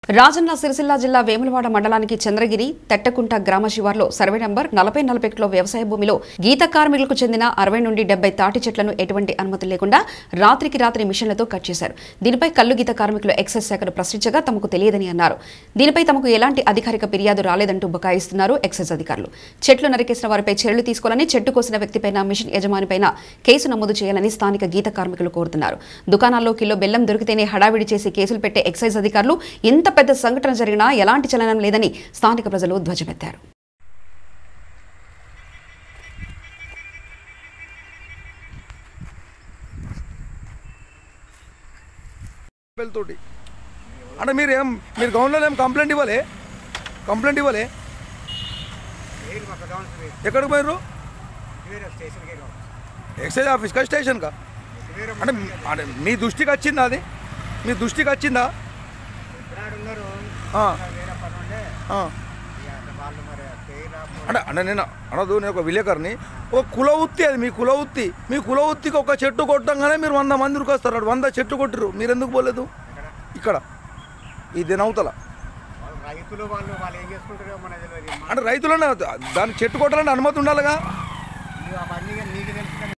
రాజన్న సిరిసిల్ల జిల్లా వేములవాడ మండలానికి చంద్రగిరి తెట్టకుంట గ్రామ శివార్లో సర్వే నంబర్ నలభై నలభై ఒకటిలో వ్యవసాయ భూమిలో గీత కార్మికులకు చెందిన అరవై నుండి డెబ్బై తాటి చెట్లను ఎటువంటి అనుమతి లేకుండా రాత్రికి రాత్రి మిషన్లతో కట్ చేశారు దీనిపై కల్లు గీత కార్మికులు ఎక్సైజ్ శాఖను ప్రశ్నించగా తమకు తెలియదని అన్నారు దీనిపై తమకు ఎలాంటి అధికారిక ఫిర్యాదు రాలేదంటూ బకాయిస్తున్నారు ఎక్సైజ్ అధికారులు చెట్లు నరికేసిన వారిపై చర్యలు తీసుకోవాలని చెట్టు కోసిన వ్యక్తిపైన మిషన్ యజమానిపైన కేసు నమోదు చేయాలని స్థానిక గీత కార్మికులు కోరుతున్నారు దుకాణాల్లో కిలో బెల్లం దొరికితేనే హడావిడి చేసి కేసులు పెట్టే ఎక్సైజ్ అధికారులు ఇంత పెద్ద సంఘటన జరిగినా ఎలాంటి చలనం లేదని స్థానిక ప్రజలు ధ్వజమెత్తారు తోటి అంటే మీరు ఏం మీరు గవర్నలో ఏం కంప్లైంట్ ఇవ్వలే కంప్లైంట్ ఇవ్వలే లేదు మాకు డౌన్ స్ట్రీట్ ఎక్కడికి పోయారు వేరే స్టేషన్కి వెళ్ళాం ఎక్సైజ్ ఆఫీస్కా స్టేషన్కా వేరే అంటే అంటే మీ దృష్టికి వచ్చిందా అది మీ దృష్టికి వచ్చిందా ఇక్కడ ఉన్నారు ఆ, వేరే పని ఉండే ఆ. ఇక వాళ్ళు మరి పేరు అంటే అంటే నేను అనదు నేను ఒక విలేకరిని ఒక కుల వృత్తి అది మీ కుల వృత్తి మీ కుల వృత్తికి ఒక చెట్టు కొట్టంగానే మీరు వంద మందికి వస్తారు అటు వంద చెట్టు కొట్టిరు మీరు ఎందుకు పోలేదు ఇక్కడ ఈ దినవతల వాళ్ళు రైతులు వాళ్ళు వాళ్ళు ఏం చేసుకుంటారో మన తెలియదు అంటే రైతులనే దానికి చెట్టు కొట్టాలంటే అనుమతి ఉండాలిగా ఇక అవన్నీ నీకు తెలుసు